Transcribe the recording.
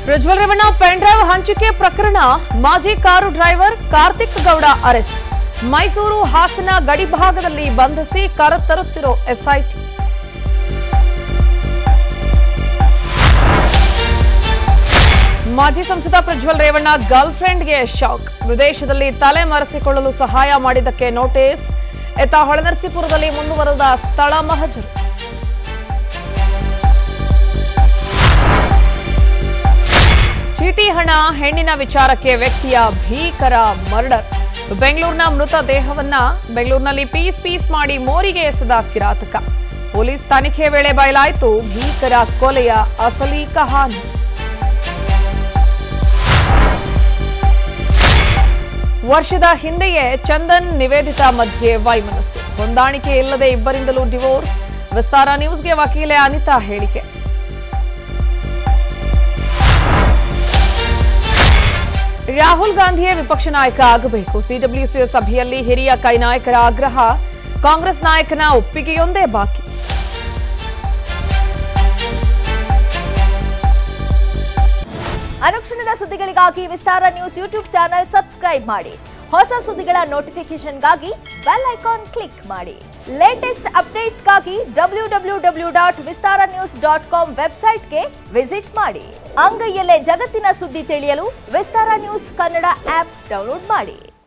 Prajwal Revanna pen drive ಹಂಚಿಕೆ ಪ್ರಕರಣ ಮಾಜಿ car driver Karthik Gowda arrest Mysuru Hassan ಗಡಿಭಾಗದಲ್ಲಿ ಬಂಧಿಸಿ ಕರೆತರುತ್ತಿರೋ ಎಸ್ಐಟಿ ಮಾಜಿ ಸಂಸದ ಪ್ರಜ್ವಲ್ ರೇವಣ್ಣ ಗರ್ಲ್ ಫ್ರೆಂಡ್ಗೆ ಶಾಕ್ ವಿದೇಶದಲ್ಲಿ ತಲೆ ಮರೆಸಿಕೊಳ್ಳಲು ಸಹಾಯ ಮಾಡಿದ್ದಕ್ಕೆ ನೋಟಿಸ್ ಎತ್ತ ಹೊಳೆನರಸೀಪುರದಲ್ಲಿ ಮುಂದುವರೆದ ಸ್ಥಳ ಮಹಜರು ಚೀಟಿ ಹಣ ಹೆಣ್ಣಿನ ವಿಚಾರಕ್ಕೆ ವ್ಯಕ್ತಿಯ ಭೀಕರ ಮರ್ಡರ್ ಬೆಂಗಳೂರಿನ ಮೃತ ದೇಹವನ್ನ ಬೆಂಗಳೂರಿನಲ್ಲಿ ಪೀಸ್ ಪೀಸ್ ಮಾಡಿ ಮೋರಿಗೆ ಎಸೆದ ಕಿರಾತಕ ಪೊಲೀಸ್ ತನಿಖೆ ವೇಳೆ ಬಯಲಾಯಿತು ಭೀಕರ ಕೊಲೆಯ ಅಸಲಿ ಕಹಾನಿ ವರ್ಷದ ಹಿಂದೆಯೇ ಚಂದನ್ ನಿವೇದಿತಾ ಮಧ್ಯೆ ವೈಮನಸ್ಸು ಹೊಂದಾಣಿಕೆ ಇಲ್ಲದೆ ಇಬ್ಬರಿಂದಲೂ ಡಿವೋರ್ಸ್ ವಿಸ್ತಾರ ನ್ಯೂಸ್ಗೆ ವಕೀಲೆ ಅನಿತಾ ಹೇಳಿಕೆ ರಾಹುಲ್ ಗಾಂಧಿಯೇ ವಿಪಕ್ಷ ನಾಯಕ ಆಗಬೇಕು ಸಿಡಬ್ಲ್ಯೂಸಿ ಸಭೆಯಲ್ಲಿ ಹಿರಿಯ ಕೈ ನಾಯಕರ ಆಗ್ರಹ ಕಾಂಗ್ರೆಸ್ ನಾಯಕನ ಒಪ್ಪಿಗೆಯೊಂದೇ ಬಾಕಿ ಅನುಕ್ಷಣದ ಸುದ್ದಿಗಳಿಗಾಗಿ Vistara news YouTube channel subscribe ಮಾಡಿ ಹೊಸ ಸುದ್ದಿಗಳ ನೋಟಿಫಿಕೇಶನ್ಗಾಗಿ ಬೆಲ್ ಐಕಾನ್ ಕ್ಲಿಕ್ ಮಾಡಿ ಲೇಟೆಸ್ಟ್ ಅಪ್ಡೇಟ್ಸ್ಗಾಗಿ W W W dot Vistara news dot com ವೆಬ್ಸೈಟ್ಗೆ ವಿಸಿಟ್ ಮಾಡಿ ಅಂಗೈಯಲ್ಲೇ ಜಗತ್ತಿನ ಸುದ್ದಿ ತಿಳಿಯಲು Vistara news Kannada app download ಮಾಡಿ